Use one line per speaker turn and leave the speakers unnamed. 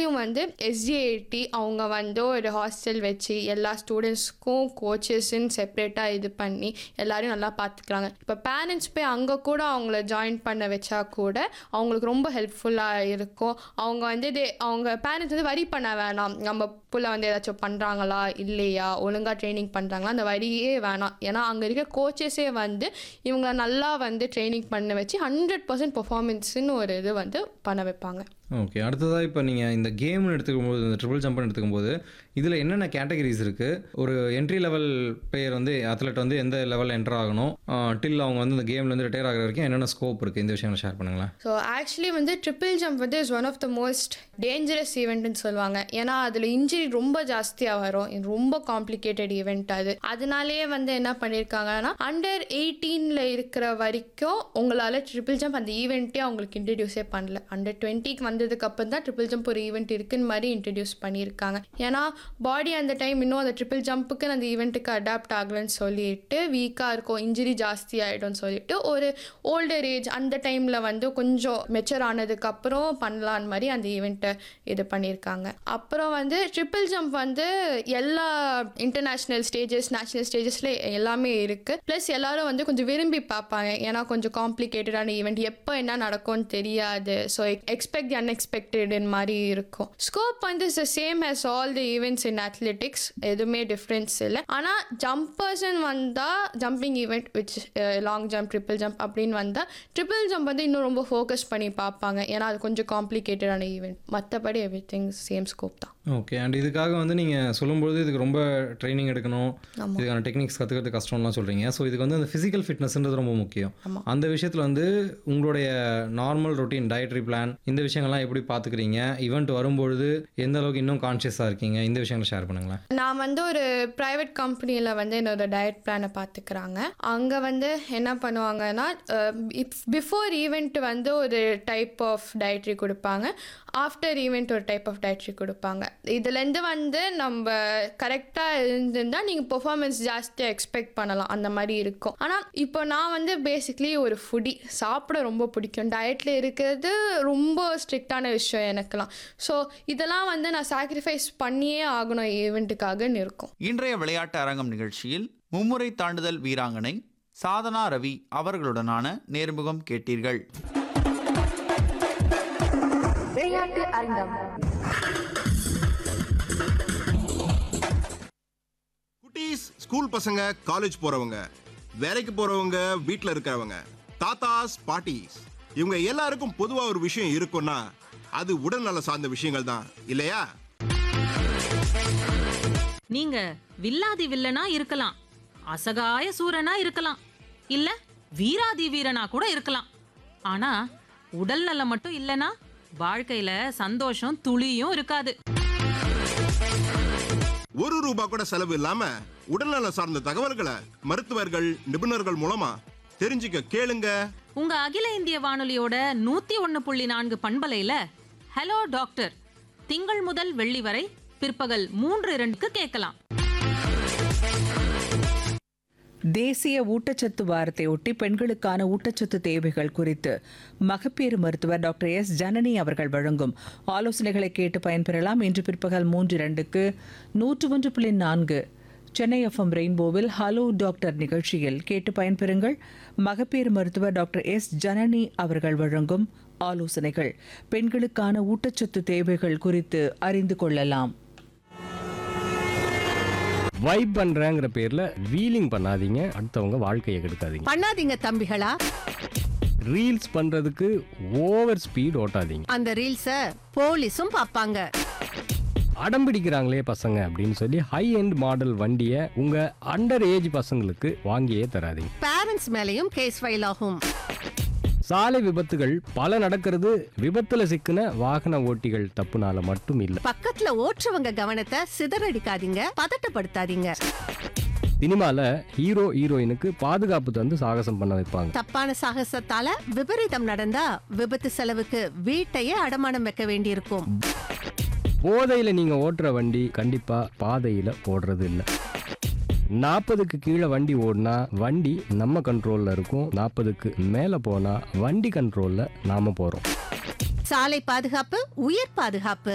அதுலேயும் வந்து எஸ்ஜிஐடி அவங்க வந்து ஒரு ஹாஸ்டல் வச்சு எல்லா ஸ்டூடெண்ட்ஸ்க்கும் கோச்சஸ்ன்னு செப்பரேட்டாக இது பண்ணி எல்லாரையும் நல்லா பார்த்துக்கிறாங்க இப்போ பேரண்ட்ஸ் போய் அங்கே கூட அவங்கள ஜாயின் பண்ண வச்சா கூட அவங்களுக்கு ரொம்ப ஹெல்ப்ஃபுல்லாக இருக்கும் அவங்க வந்து இது அவங்க பேரண்ட்ஸ் வந்து வரி பண்ண வேணாம் நம்ம புள்ள வந்து ஏதாச்சும் பண்ணுறாங்களா இல்லையா ஒழுங்காக ட்ரைனிங் பண்ணுறாங்களா அந்த வரியே வேணாம் ஏன்னா அங்கே இருக்க கோச்சஸே வந்து இவங்க நல்லா வந்து ட்ரைனிங் பண்ண வச்சு ஹண்ட்ரட் பர்சன்ட் பெர்ஃபார்மன்ஸ்னு ஒரு இது வந்து பண்ண வைப்பாங்க
ஓகே அடுத்ததாக இப்போ நீங்கள் இந்த கேம்னு எடுத்துக்கும்போது இந்த ட்ரிபிள் ஜம்ப்னு எடுத்துக்கும்போது இதில் என்னென்ன கேட்டகரிஸ் இருக்குது ஒரு என்ட்ரி லெவல் பிளேயர் வந்து அத்லெட் வந்து எந்த லெவலில் என்டர் ஆகணும் டில் அவங்க வந்து இந்த கேம்லேருந்து ரிட்டையர் ஆகிற வரைக்கும் என்னென்ன ஸ்கோப் இருக்குது இந்த விஷயங்களை ஷேர் பண்ணுங்களேன்
ஸோ ஆக்சுவலி வந்து ட்ரிபிள் ஜம்ப் வந்து is one of the most dangerous ஈவெண்ட்னு சொல்லுவாங்க ஏன்னா அதில் இன்ஜுரி ரொம்ப ஜாஸ்தியாக வரும் இது ரொம்ப காம்ப்ளிகேட்டட் ஈவெண்ட் அது அதனாலேயே வந்து என்ன பண்ணியிருக்காங்கன்னா அண்டர் எயிட்டீனில் இருக்கிற வரைக்கும் உங்களால் ட்ரிபிள் ஜம்ப் அந்த ஈவெண்ட்டே அவங்களுக்கு இன்ட்ரடியூஸே பண்ணல அண்டர் டுவெண்ட்டிக்கு வந்ததுக்கு அப்புறம் தான் ட்ரிபிள் ஜம்ப் ஒரு ஈவெண்ட் இருக்குன்னு மாதிரி இன்ட்ரடியூஸ் பண்ணியிருக்காங்க ஏன்னா பாடி அந்த டைம் இன்னும் அந்த ட்ரிபிள் ஜம்ப்புக்கு அந்த ஈவெண்ட்டுக்கு அடாப்ட் ஆகலன்னு சொல்லிட்டு வீக்காக இருக்கும் இன்ஜுரி ஜாஸ்தி ஆகிடும்னு சொல்லிட்டு ஒரு ஓல்டர் ஏஜ் அந்த டைமில் வந்து கொஞ்சம் மெச்சூர் ஆனதுக்கப்புறம் பண்ணலான்னு மாதிரி அந்த ஈவெண்ட்டை இது பண்ணியிருக்காங்க அப்புறம் வந்து ட்ரிபிள் ஜம்ப் வந்து எல்லா இன்டர்நேஷ்னல் ஸ்டேஜஸ் நேஷ்னல் ஸ்டேஜஸில் எல்லாமே இருக்குது ப்ளஸ் எல்லாரும் வந்து கொஞ்சம் விரும்பி பார்ப்பாங்க ஏன்னா கொஞ்சம் காம்ப்ளிகேட்டடான ஈவெண்ட் எப்போ என்ன நடக்கும்னு தெரியாது ஸோ எக்ஸ்பெக்ட் தி அன்எக்ஸ்பெக்டட்னு மாதிரி இருக்கும் ஸ்கோப் வந்து is same has all the events in athletics எதுவுமே டிஃப்ரென்ஸ் இல்லை ஆனால் ஜம்பர்ஸ்ன்னு வந்தால் jumping event which long jump triple jump அப்படின்னு வந்தால் ட்ரிபிள் ஜம்ப் வந்து இன்னும் ரொம்ப ஃபோக்கஸ் பண்ணி பார்ப்பாங்க ஏன்னா அது கொஞ்சம் காம்ப்ளிகேட்டடான ஈவெண்ட் மற்றபடி எவ்ரி திங் சேம் ஸ்கோப் தான்
ஓகே அண்ட் இதுக்காக வந்து நீங்கள் சொல்லும்பொழுது இதுக்கு ரொம்ப ட்ரைனிங் எடுக்கணும்
ஆமா.
இதுக்கான டெக்னிக்ஸ் கற்றுக்கிறது கஷ்டம்லாம் சொல்கிறீங்க ஸோ இதுக்கு வந்து அந்த ஃபிசிக்கல் ஃபிட்னஸ்ன்றது ரொம்ப முக்கியம்
ஆமா.
அந்த விஷயத்தில் வந்து உங்களுடைய நார்மல் ரொட்டீன் டயட்ரி பிளான் இந்த விஷயங்கள்லாம் எப்படி பார்த்துக்கிறீங்க ஈவெண்ட் வரும்பொழுது எந்த அளவுக்கு இன்னும் கான்ஷியஸாக இருக்கீங்க இந்த விஷயங்களை ஷேர் பண்ணுங்களேன்
நான் வந்து ஒரு ப்ரைவேட் கம்பெனியில் வந்து என்னோட டயட் பிளானை பார்த்துக்கிறாங்க அங்கே வந்து என்ன பண்ணுவாங்கன்னா பிஃபோர் ஈவெண்ட் வந்து ஒரு டைப் ஆஃப் டயட்ரி கொடுப்பாங்க ஆஃப்டர் ஈவெண்ட் ஒரு டைப் ஆஃப் டயட்ரி கொடுப்பாங்க இதுலேருந்து வந்து நம்ம கரெக்டாக இருந்திருந்தால் நீங்கள் பெர்ஃபார்மன்ஸ் ஜாஸ்தியாக எக்ஸ்பெக்ட் பண்ணலாம் அந்த மாதிரி இருக்கும் ஆனால் இப்போ நான் வந்து பேசிக்லி ஒரு ஃபுடி சாப்பிட ரொம்ப பிடிக்கும் டயட்டில் இருக்கிறது ரொம்ப ஸ்ட்ரிக்டான விஷயம் எனக்குலாம் ஸோ இதெல்லாம் வந்து நான் சாக்ரிஃபைஸ் பண்ணியே ஆகணும் ஈவெண்ட்டுக்காகன்னு இருக்கும்
இன்றைய விளையாட்டு அரங்கம் நிகழ்ச்சியில் மும்முறை தாண்டுதல் வீராங்கனை சாதனா ரவி அவர்களுடனான நேர்முகம் கேட்டீர்கள்
விளையாட்டு அரங்கம்
குட்டீஸ் ஸ்கூல் பசங்க காலேஜ் போறவங்க வேலைக்கு போறவங்க வீட்ல இருக்கிறவங்க தாத்தாஸ் பாட்டிஸ் இவங்க எல்லாருக்கும் பொதுவா ஒரு விஷயம் இருக்கும்னா அது உடல்நல சார்ந்த விஷயங்கள் தான் இல்லையா
நீங்க வில்லாதி வில்லனா இருக்கலாம் அசகாய சூரனா இருக்கலாம் இல்ல வீராதி வீரனா கூட இருக்கலாம் ஆனா உடல் நலம் மட்டும் இல்லனா வாழ்க்கையில சந்தோஷம் துளியும் இருக்காது
ஒரு ரூபா கூட செலவு இல்லாம உடல்நல சார்ந்த தகவல்களை மருத்துவர்கள் நிபுணர்கள் மூலமா தெரிஞ்சுக்க கேளுங்க
உங்க அகில இந்திய வானொலியோட நூத்தி ஒன்னு புள்ளி நான்கு பண்பலையில ஹலோ டாக்டர் திங்கள் முதல் வெள்ளி வரை பிற்பகல் மூன்று இரண்டுக்கு கேட்கலாம்
தேசிய ஊட்டச்சத்து வாரத்தை ஒட்டி பெண்களுக்கான ஊட்டச்சத்து தேவைகள் குறித்து மகப்பேறு மருத்துவர் டாக்டர் எஸ் ஜனனி அவர்கள் வழங்கும் ஆலோசனைகளை கேட்டு பயன்பெறலாம் இன்று பிற்பகல் மூன்று இரண்டுக்கு நூற்று ஒன்று புள்ளி நான்கு சென்னை எஃப்எம் ரெயின்போவில் ஹலோ டாக்டர் நிகழ்ச்சியில் கேட்டு பயன்பெறுங்கள் மகப்பேறு மருத்துவர் டாக்டர் எஸ் ஜனனி அவர்கள் வழங்கும் ஆலோசனைகள் பெண்களுக்கான ஊட்டச்சத்து தேவைகள் குறித்து அறிந்து கொள்ளலாம்
வைப் பண்றேங்கிற பேர்ல வீலிங் பண்ணாதீங்க அடுத்தவங்க வாழ்க்கையை கெடுக்காதீங்க
பண்ணாதீங்க தம்பிகளா
ரீல்ஸ் பண்றதுக்கு ஓவர் ஸ்பீட் ஓட்டாதீங்க
அந்த ரீல்ஸ போலீஸும் பாப்பாங்க
அடம் பிடிக்கிறாங்களே பசங்க அப்படின்னு சொல்லி ஹை எண்ட் மாடல் வண்டியை உங்க அண்டர் ஏஜ் பசங்களுக்கு வாங்கியே தராதீங்க
பேரண்ட்ஸ் மேலயும் கேஸ் ஃபைல் ஆகும்
சாலை விபத்துகள் பல நடக்கிறது விபத்துல சிக்கின வாகன ஓட்டிகள் தப்புனால மட்டும் இல்ல
பக்கத்துல ஓட்டுறவங்க கவனத்தை சிதறடிக்காதீங்க பதட்டப்படுத்தாதீங்க
சினிமால ஹீரோ ஹீரோயினுக்கு பாதுகாப்பு தந்து சாகசம் பண்ண வைப்பாங்க
தப்பான சாகசத்தால விபரீதம் நடந்தா விபத்து செலவுக்கு வீட்டையே அடமானம் வைக்க வேண்டியிருக்கும்
போதையில நீங்க ஓட்டுற வண்டி கண்டிப்பா பாதையில ஓடுறது இல்ல நாற்பதுக்கு கீழே வண்டி ஓடினா வண்டி நம்ம கண்ட்ரோல்ல இருக்கும் நாற்பதுக்கு மேல போனா வண்டி கண்ட்ரோல்ல நாம போறோம்
சாலை பாதுகாப்பு உயிர் பாதுகாப்பு